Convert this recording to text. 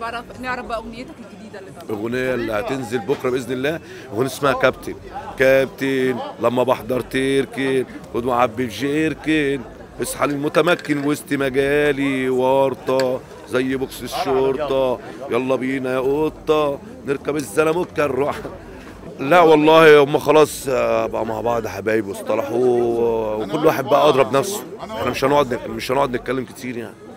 بعرف نعرف بقى اغنيتك الجديده اللي طالعه الاغنيه اللي هتنزل بكره باذن الله اغنيه اسمها كابتن كابتن لما بحضر تركن خد وعبي بجيركن اصحى للمتمكن وسط مجالي ورطه زي بوكس الشرطه يلا بينا يا قطه نركب الزلموكه نروح لا والله هم خلاص آه، بقى مع بعض حبايب واصطلحوا وكل واحد بقى اضرب نفسه احنا مش هنقعد مش هنقعد نتكلم كتير يعني